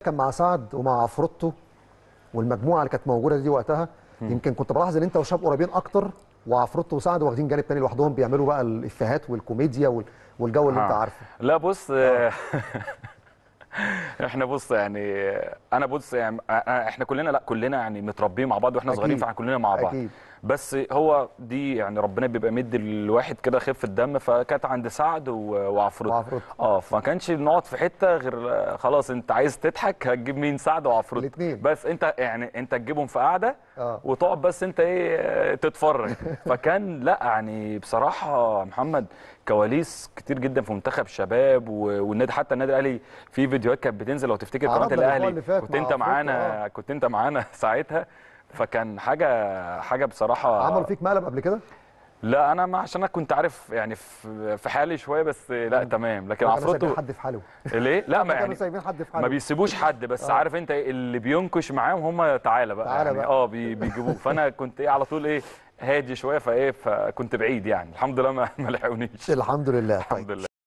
كان مع سعد ومع عفروتو والمجموعه اللي كانت موجوده دي وقتها يمكن كنت بلاحظ ان انت وشاب قريبين اكتر وعفروتو وسعد واخدين جانب تاني لوحدهم بيعملوا بقى الافيهات والكوميديا وال- والجو اللي انت آه. عارفه لا بص احنا بص يعني انا بص يعني احنا كلنا لا كلنا يعني متربيين مع بعض واحنا أكيد. صغيرين فاحنا كلنا مع بعض أكيد. بس هو دي يعني ربنا بيبقى مدي الواحد كده خفه دم فكانت عند سعد و- وعفروت وعفروتو. اه فما كانش نقعد في حته غير آه، خلاص انت عايز تضحك هتجيب مين سعد وعفروت الاتنين. بس انت يعني انت تجيبهم في قعده آه. وتقعد بس انت ايه آه، تتفرج فكان لا يعني بصراحه يا محمد كواليس كتير جدا في منتخب الشباب و- والنادي حتى النادي الاهلي في فيديوهات كانت بتنزل لو تفتكر قناه عرضنا الأسبوع الاهلي اللي فات كنت مع انت عفروتو، معانا كنت انت معانا ساعتها فكان حاجه حاجه بصراحه عملوا فيك مقلب قبل كده لا انا ما عشان انا كنت عارف يعني في في حالي شويه بس لا تمام لكن كانوا سايبين عفروتو حد في حاله ليه لا ما كانوا يعني سايبين حد في ما حاله بيسيبوش حد بس عارف انت إيه، اللي بينكش معاهم هم تعالى بقى تعالى يعني بقى. اه بي- بيجيبوه فانا كنت ايه على طول ايه هادي شويه فايه فكنت بعيد يعني الحمد لله ما ما لحقونيش الحمد لله الحمد لله